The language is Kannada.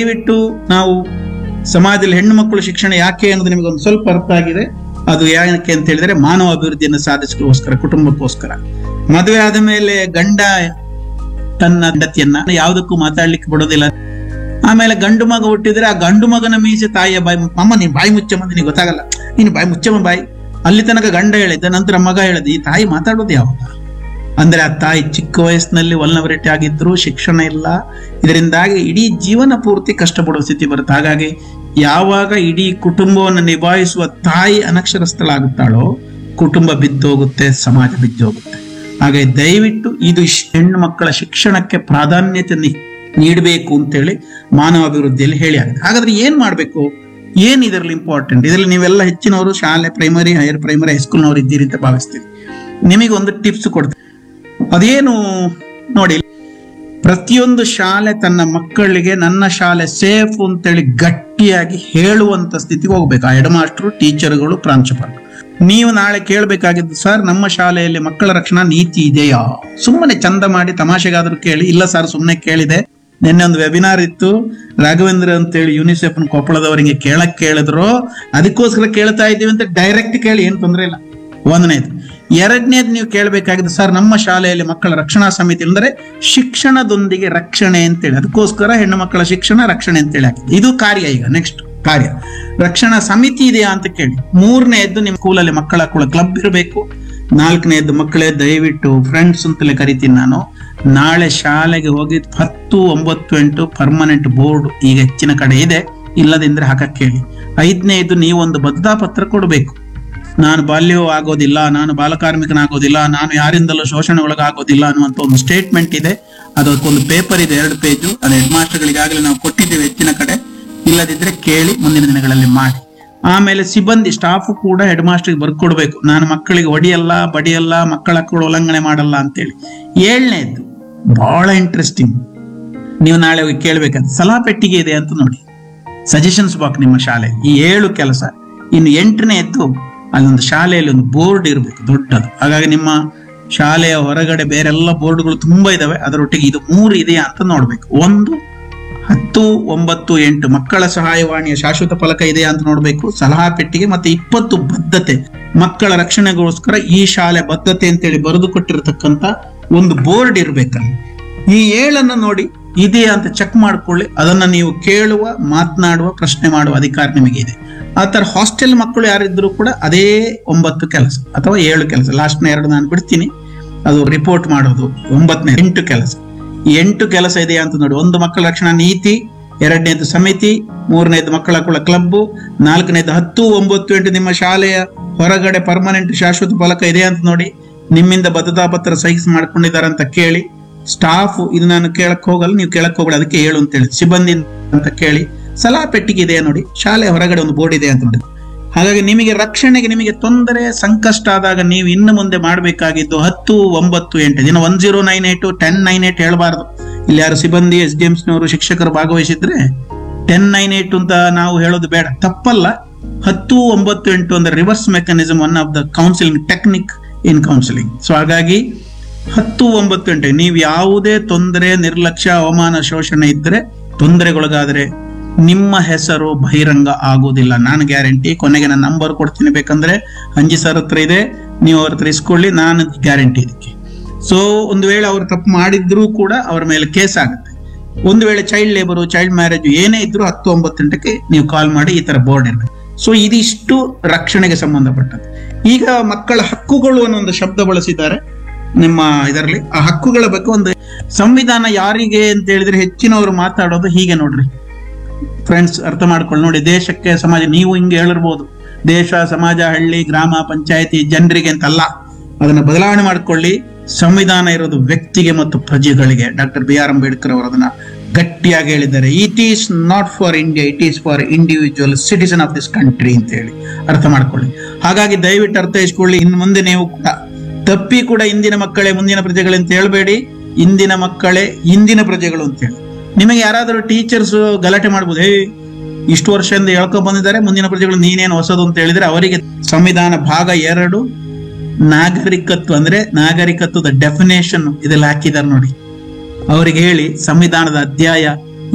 ದಯವಿಟ್ಟು ನಾವು ಸಮಾಜದಲ್ಲಿ ಹೆಣ್ಣು ಮಕ್ಕಳು ಶಿಕ್ಷಣ ಯಾಕೆ ಅನ್ನೋದು ನಿಮಗೆ ಒಂದು ಸ್ವಲ್ಪ ಅರ್ಥ ಆಗಿದೆ ಅದು ಯಾಕೆ ಅಂತ ಹೇಳಿದ್ರೆ ಮಾನವ ಅಭಿವೃದ್ಧಿಯನ್ನು ಸಾಧಿಸಲಿಕ್ಕೋಸ್ಕರ ಕುಟುಂಬಕ್ಕೋಸ್ಕರ ಮದುವೆ ಆದ ಮೇಲೆ ಗಂಡ ತನ್ನ ಹೆಂಡತಿಯನ್ನ ಯಾವುದಕ್ಕೂ ಮಾತಾಡ್ಲಿಕ್ಕೆ ಬಿಡೋದಿಲ್ಲ ಆಮೇಲೆ ಗಂಡು ಮಗ ಹುಟ್ಟಿದ್ರೆ ಆ ಗಂಡು ಮಗನ ಮೀಸೆ ತಾಯಿಯ ಬಾಯಿ ಮು- ಅಮ್ಮ ನೀನ್ ಬಾಯಿ ಮುಚ್ಚಮ್ಮ ನಿನಗೆ ಗೊತ್ತಾಗಲ್ಲ ನೀನು ಬಾಯಿ ಮುಚ್ಚಮ್ಮ ಬಾಯಿ ಅಲ್ಲಿ ತನಕ ಗಂಡ ಹೇಳಿದ್ದ ನಂತರ ಮಗ ಹೇಳಿದ ಈ ತಾಯಿ ಮಾತಾಡೋದು ಯಾವಾಗ ಅಂದ್ರೆ ಆ ತಾಯಿ ಚಿಕ್ಕ ವಯಸ್ಸಿನಲ್ಲಿ ವಲ್ನವರಿಟಿ ಆಗಿದ್ರು ಶಿಕ್ಷಣ ಇಲ್ಲ ಇದರಿಂದಾಗಿ ಇಡೀ ಜೀವನ ಪೂರ್ತಿ ಕಷ್ಟಪಡುವ ಸ್ಥಿತಿ ಬರುತ್ತೆ ಹಾಗಾಗಿ ಯಾವಾಗ ಇಡೀ ಕುಟುಂಬವನ್ನು ನಿಭಾಯಿಸುವ ತಾಯಿ ಅನಕ್ಷರಸ್ಥಳಾಗುತ್ತಾಳೋ ಕುಟುಂಬ ಬಿದ್ದೋಗುತ್ತೆ ಸಮಾಜ ಬಿದ್ದೋಗುತ್ತೆ ಹಾಗೆ ದಯವಿಟ್ಟು ಇದು ಶ್- ಹೆಣ್ಣು ಮಕ್ಕಳ ಶಿಕ್ಷಣಕ್ಕೆ ಪ್ರಾಧಾನ್ಯತೆ ನೀ- ನೀಡಬೇಕು ಅಂತೇಳಿ ಮಾನವ ಅಭಿವೃದ್ಧಿಯಲ್ಲಿ ಹೇಳಿ ಆಗಿದೆ ಹಾಗಾದ್ರೆ ಏನ್ ಮಾಡ್ಬೇಕು ಏನ್ ಇದರಲ್ಲಿ ಇಂಪಾರ್ಟೆಂಟ್ ಇದರಲ್ಲಿ ನೀವೆಲ್ಲ ಹೆಚ್ಚಿನವರು ಶಾಲೆ ಪ್ರೈಮರಿ ಹೈಯರ್ ಪ್ರೈಮರಿ ಹೈಸ್ಕೂಲ್ನವರು ಇದ್ದೀರಿ ಅಂತ ಭಾವಿಸ್ತೀನಿ ನಿಮಗೆ ಒಂದು ಟಿಪ್ಸ್ ಕೊಡ್ತೀನಿ ಅದೇನು ನೋಡಿ ಪ್ರತಿಯೊಂದು ಶಾಲೆ ತನ್ನ ಮಕ್ಕಳಿಗೆ ನನ್ನ ಶಾಲೆ ಸೇಫ್ ಅಂತೇಳಿ ಗಟ್ಟಿಯಾಗಿ ಹೇಳುವಂತ ಸ್ಥಿತಿಗೆ ಹೋಗ್ಬೇಕು ಆ ಹೆಡ್ ಮಾಸ್ಟರ್ ಟೀಚರ್ಗಳು ಪ್ರಾಂಶುಪಾಲರು ನೀವು ನಾಳೆ ಕೇಳಬೇಕಾಗಿದ್ದು ಸರ್ ನಮ್ಮ ಶಾಲೆಯಲ್ಲಿ ಮಕ್ಕಳ ರಕ್ಷಣಾ ನೀತಿ ಇದೆಯಾ ಸುಮ್ಮನೆ ಚಂದ ಮಾಡಿ ತಮಾಷೆಗಾದ್ರೂ ಕೇಳಿ ಇಲ್ಲ ಸರ್ ಸುಮ್ಮನೆ ಕೇಳಿದೆ ನಿನ್ನೆ ಒಂದು ವೆಬಿನಾರ್ ಇತ್ತು ರಾಘವೇಂದ್ರ ಅಂತೇಳಿ ಯುನಿಸೆಫ್ ಕೊಪ್ಪಳದವರಿಗೆ ಕೇಳಕ್ ಕೇಳಿದ್ರು ಅದಕ್ಕೋಸ್ಕರ ಕೇಳ್ತಾ ಇದ್ದೀವಿ ಅಂತ ಡೈರೆಕ್ಟ್ ಕೇಳಿ ಏನು ತೊಂದರೆ ಇಲ್ಲ ಒಂದನೇದು ಎರಡನೇದು ನೀವು ಕೇಳಬೇಕಾಗಿದೆ ಸರ್ ನಮ್ಮ ಶಾಲೆಯಲ್ಲಿ ಮಕ್ಕಳ ರಕ್ಷಣಾ ಸಮಿತಿ ಅಂದ್ರೆ ಶಿಕ್ಷಣದೊಂದಿಗೆ ರಕ್ಷಣೆ ಅಂತೇಳಿ ಅದಕ್ಕೋಸ್ಕರ ಹೆಣ್ಣು ಮಕ್ಕಳ ಶಿಕ್ಷಣ ರಕ್ಷಣೆ ಅಂತೇಳಿ ಹಾಕಿದೆ ಇದು ಕಾರ್ಯ ಈಗ ನೆಕ್ಸ್ಟ್ ಕಾರ್ಯ ರಕ್ಷಣಾ ಸಮಿತಿ ಇದೆಯಾ ಅಂತ ಕೇಳಿ ಮೂರನೇದ್ದು ನಿಮ್ಮ ಸ್ಕೂಲಲ್ಲಿ ಮಕ್ಕಳ ಕುಳ ಕ್ಲಬ್ ಇರಬೇಕು ನಾಲ್ಕನೇದ್ದು ಮಕ್ಕಳೇ ದಯವಿಟ್ಟು ಫ್ರೆಂಡ್ಸ್ ಅಂತಲೇ ಕರಿತೀನಿ ನಾನು ನಾಳೆ ಶಾಲೆಗೆ ಹೋಗಿ ಹತ್ತು ಒಂಬತ್ತು ಎಂಟು ಪರ್ಮನೆಂಟ್ ಬೋರ್ಡ್ ಈಗ ಹೆಚ್ಚಿನ ಕಡೆ ಇದೆ ಇಲ್ಲದಿದ್ರೆ ಹಾಕಕ್ಕೆ ಕೇಳಿ ಐದನೇದು ನೀವೊಂದು ಬದ್ಧತಾ ಪತ್ರ ಕೊಡಬೇಕು ನಾನು ಬಾಲ್ಯವೂ ಆಗೋದಿಲ್ಲ ನಾನು ಬಾಲಕಾರ್ಮಿಕನಾಗೋದಿಲ್ಲ ನಾನು ಯಾರಿಂದಲೂ ಶೋಷಣೆ ಒಳಗಾಗೋದಿಲ್ಲ ಅನ್ನುವಂತ ಒಂದು ಸ್ಟೇಟ್ಮೆಂಟ್ ಇದೆ ಅದಕ್ಕೊಂದು ಪೇಪರ್ ಇದೆ ಎರಡು ಪೇಜು ಅದು ಹೆಡ್ ಮಾಸ್ಟರ್ಗಳಿಗಾಗಲೇ ನಾವು ಕೊಟ್ಟಿದ್ದೇವೆ ಹೆಚ್ಚಿನ ಕಡೆ ಇಲ್ಲದಿದ್ರೆ ಕೇಳಿ ಮುಂದಿನ ದಿನಗಳಲ್ಲಿ ಮಾಡಿ ಆಮೇಲೆ ಸಿಬ್ಬಂದಿ ಸ್ಟಾಫ್ ಕೂಡ ಹೆಡ್ ಮಾಸ್ಟರ್ಗೆ ಬರ್ಕೊಡ್ಬೇಕು ನಾನು ಮಕ್ಕಳಿಗೆ ಹೊಡಿಯಲ್ಲ ಬಡಿಯಲ್ಲ ಮಕ್ಕಳ ಹಕ್ಕುಗಳು ಉಲ್ಲಂಘನೆ ಮಾಡಲ್ಲ ಅಂತೇಳಿ ಏಳನೇದು ಬಹಳ ಇಂಟ್ರೆಸ್ಟಿಂಗ್ ನೀವು ನಾಳೆ ಹೋಗಿ ಕೇಳ್ಬೇಕಾದ್ರೆ ಸಲಹಾ ಪೆಟ್ಟಿಗೆ ಇದೆ ಅಂತ ನೋಡಿ ಸಜೆಷನ್ಸ್ ಬಾಕ್ಸ್ ನಿಮ್ಮ ಶಾಲೆ ಈ ಏಳು ಕೆಲಸ ಇನ್ನು ಎಂಟನೇದ್ದು ಅಲ್ಲೊಂದು ಶಾಲೆಯಲ್ಲಿ ಒಂದು ಬೋರ್ಡ್ ಇರಬೇಕು ದೊಡ್ಡದು ಹಾಗಾಗಿ ನಿಮ್ಮ ಶಾಲೆಯ ಹೊರಗಡೆ ಬೇರೆಲ್ಲ ಬೋರ್ಡ್ಗಳು ತುಂಬಾ ಇದಾವೆ ಅದರೊಟ್ಟಿಗೆ ಇದು ಮೂರು ಇದೆಯಾ ಅಂತ ನೋಡ್ಬೇಕು ಒಂದು ಹತ್ತು ಒಂಬತ್ತು ಎಂಟು ಮಕ್ಕಳ ಸಹಾಯವಾಣಿಯ ಶಾಶ್ವತ ಫಲಕ ಇದೆಯಾ ಅಂತ ನೋಡ್ಬೇಕು ಸಲಹಾ ಪೆಟ್ಟಿಗೆ ಮತ್ತೆ ಇಪ್ಪತ್ತು ಬದ್ಧತೆ ಮಕ್ಕಳ ರಕ್ಷಣೆಗೋಸ್ಕರ ಈ ಶಾಲೆ ಬದ್ಧತೆ ಅಂತೇಳಿ ಬರೆದು ಕೊಟ್ಟಿರತಕ್ಕಂತ ಒಂದು ಬೋರ್ಡ್ ಇರ್ಬೇಕಲ್ಲಿ ಈ ಏಳನ್ನ ನೋಡಿ ಇದೆಯಾ ಅಂತ ಚೆಕ್ ಮಾಡ್ಕೊಳ್ಳಿ ಅದನ್ನ ನೀವು ಕೇಳುವ ಮಾತನಾಡುವ ಪ್ರಶ್ನೆ ಮಾಡುವ ಅಧಿಕಾರ ನಿಮಗೆ ಇದೆ ಆ ತರ ಹಾಸ್ಟೆಲ್ ಮಕ್ಕಳು ಯಾರಿದ್ರು ಕೂಡ ಅದೇ ಒಂಬತ್ತು ಕೆಲಸ ಅಥವಾ ಏಳು ಕೆಲಸ ಲಾಸ್ಟ್ನ ಎರಡು ನಾನು ಬಿಡ್ತೀನಿ ಅದು ರಿಪೋರ್ಟ್ ಮಾಡೋದು ಒಂಬತ್ತನೇ ಎಂಟು ಕೆಲಸ ಈ ಎಂಟು ಕೆಲಸ ಇದೆಯಾ ಅಂತ ನೋಡಿ ಒಂದು ಮಕ್ಕಳ ರಕ್ಷಣಾ ನೀತಿ ಎರಡನೇದು ಸಮಿತಿ ಮೂರನೇದು ಮಕ್ಕಳ ಕುಳ ಕ್ಲಬ್ ನಾಲ್ಕನೇದು ಹತ್ತು ಒಂಬತ್ತು ಎಂಟು ನಿಮ್ಮ ಶಾಲೆಯ ಹೊರಗಡೆ ಪರ್ಮನೆಂಟ್ ಶಾಶ್ವತ ಫಲಕ ಇದೆಯಾ ಅಂತ ನೋಡಿ ನಿಮ್ಮಿಂದ ಬದ್ಧತಾ ಪತ್ರ ಸೈಸ್ ಮಾಡ್ಕೊಂಡಿದ್ದಾರೆ ಅಂತ ಕೇಳಿ ಸ್ಟಾಫ್ ಇದು ನಾನು ಕೇಳಕ್ ಹೋಗಲ್ಲ ನೀವು ಕೇಳಕ್ ಹೋಗಲ್ಲ ಅದಕ್ಕೆ ಹೇಳು ಅಂತ ಹೇಳಿ ಸಿಬ್ಬಂದಿ ಅಂತ ಕೇಳಿ ಸಲಹಾ ಪೆಟ್ಟಿಗೆ ಇದೆಯಾ ನೋಡಿ ಶಾಲೆ ಹೊರಗಡೆ ಒಂದು ಬೋರ್ಡ್ ಇದೆ ಅಂತ ನೋಡಿ ಹಾಗಾಗಿ ನಿಮಗೆ ರಕ್ಷಣೆಗೆ ನಿಮಗೆ ತೊಂದರೆ ಸಂಕಷ್ಟ ಆದಾಗ ನೀವು ಇನ್ನು ಮುಂದೆ ಮಾಡಬೇಕಾಗಿದ್ದು ಹತ್ತು ಒಂಬತ್ತು ಎಂಟು ದಿನ one zero nine eight ten nine eight ಹೇಳಬಾರ್ದು ಇಲ್ಲಿ ಯಾರು ಸಿಬ್ಬಂದಿ ಎಸ್ ಡಿ ಎಮ್ಸ್ನವರು ಶಿಕ್ಷಕರು ಭಾಗವಹಿಸಿದ್ರೆ ಟೆನ್ ನೈನ್ ಏಟ್ ಅಂತ ನಾವು ಹೇಳೋದು ಬೇಡ ತಪ್ಪಲ್ಲ ಹತ್ತು ಒಂಬತ್ತು ಎಂಟು ಅಂದ್ರೆ reverse mechanism one of the counselling technique in counselling so ಹಾಗಾಗಿ ಹತ್ತು ಒಂಬತ್ತು ಗಂಟೆ ನೀವು ಯಾವುದೇ ತೊಂದರೆ ನಿರ್ಲಕ್ಷ್ಯ ಅವಮಾನ ಶೋಷಣೆ ಇದ್ರೆ ತೊಂದರೆಗೊಳಗಾದ್ರೆ ನಿಮ್ಮ ಹೆಸರು ಬಹಿರಂಗ ಆಗುವುದಿಲ್ಲ ನಾನು ಗ್ಯಾರಂಟಿ ಕೊನೆಗೆ ನಾನು ನಂಬರ್ ಕೊಡ್ತೀನಿ ಬೇಕಂದ್ರೆ ಅಂಜಿ ಸರ್ ಹತ್ರ ಇದೆ ನೀವು ಅವ್ರ ಹತ್ರ ಇಸ್ಕೊಳ್ಳಿ ನಾನು ಗ್ಯಾರಂಟಿ ಇದಕ್ಕೆ ಸೊ ಒಂದು ವೇಳೆ ಅವ್ರು ತಪ್ಪು ಮಾಡಿದ್ರೂ ಕೂಡ ಅವ್ರ ಮೇಲೆ ಕೇಸ್ ಆಗುತ್ತೆ ಒಂದು ವೇಳೆ ಚೈಲ್ಡ್ ಲೇಬರು ಚೈಲ್ಡ್ ಮ್ಯಾರೇಜ್ ಏನೇ ಇದ್ರೂ ಹತ್ತು ಒಂಬತ್ತು ಗಂಟೆಗೆ ನೀವು ಕಾಲ್ ಮಾಡಿ ಈ ತರ ಬೋರ್ಡ್ ಇರಬೇಕು ಸೊ ಇದಿಷ್ಟು ರಕ್ಷಣೆಗೆ ಸಂಬಂಧಪಟ್ಟದ್ದು ಈಗ ಮಕ್ಕಳ ಹಕ್ಕುಗಳು ಅನ್ನೋ ಒಂದು ಶಬ್ದ ಬಳಸಿದ್ದಾರೆ ನಿಮ್ಮ ಇದರಲ್ಲಿ ಆ ಹಕ್ಕುಗಳ ಬಗ್ಗೆ ಒಂದು ಸಂವಿಧಾನ ಯಾರಿಗೆ ಅಂತ ಹೇಳಿದ್ರೆ ಹೆಚ್ಚಿನವರು ಮಾತಾಡೋದು ಹೀಗೆ ನೋಡ್ರಿ ಫ್ರೆಂಡ್ಸ್ ಅರ್ಥ ಮಾಡ್ಕೊಳ್ಳಿ ನೋಡಿ ದೇಶಕ್ಕೆ ಸಮಾಜ ನೀವು ಹಿಂಗೆ ಹೇಳಿರ್ಬೋದು ದೇಶ ಸಮಾಜ ಹಳ್ಳಿ ಗ್ರಾಮ ಪಂಚಾಯತಿ ಜನರಿಗೆ ಅಂತಲ್ಲ ಅದನ್ನ ಬದಲಾವಣೆ ಮಾಡ್ಕೊಳ್ಳಿ ಸಂವಿಧಾನ ಇರೋದು ವ್ಯಕ್ತಿಗೆ ಮತ್ತು ಪ್ರಜೆಗಳಿಗೆ ಡಾಕ್ಟರ್ ಬಿ ಆರ್ ಅಂಬೇಡ್ಕರ್ ಅವರು ಅದನ್ನ ಗಟ್ಟಿಯಾಗಿ ಹೇಳಿದ್ದಾರೆ it is not for India it is for individual citizen of this country ಅಂತ ಹೇಳಿ ಅರ್ಥ ಮಾಡ್ಕೊಳ್ಳಿ ಹಾಗಾಗಿ ದಯವಿಟ್ಟು ಅರ್ಥೈಸ್ಕೊಳ್ಳಿ ಇನ್ನು ಮುಂದೆ ನೀವು ಕೂಡ ತಪ್ಪಿ ಕೂಡ ಇಂದಿನ ಮಕ್ಕಳೇ ಮುಂದಿನ ಪ್ರಜೆಗಳು ಅಂತ ಹೇಳ್ಬೇಡಿ ಇಂದಿನ ಮಕ್ಕಳೇ ಇಂದಿನ ಪ್ರಜೆಗಳು ಅಂತ ಹೇಳಿ ನಿಮಗೆ ಯಾರಾದರೂ ಟೀಚರ್ಸ್ ಗಲಾಟೆ ಮಾಡ್ಬೋದು ಹೇ ಇಷ್ಟು ವರ್ಷದಿಂದ ಹೇಳ್ಕೊಂಡ್ ಬಂದಿದ್ದಾರೆ ಮುಂದಿನ ಪ್ರಜೆಗಳು ನೀನೇನು ಹೊಸದು ಅಂತ ಹೇಳಿದ್ರೆ ಅವರಿಗೆ ಸಂವಿಧಾನ ಭಾಗ ಎರಡು ನಾಗರಿಕತ್ವ ಅಂದ್ರೆ ನಾಗರಿಕತ್ವದ ಡೆಫಿನೇಷನ್ ಇದೆಲ್ಲ ಹಾಕಿದ್ದಾರೆ ನೋಡಿ ಅವರಿಗೆ ಹೇಳಿ ಸಂವಿಧಾನದ ಅಧ್ಯಾಯ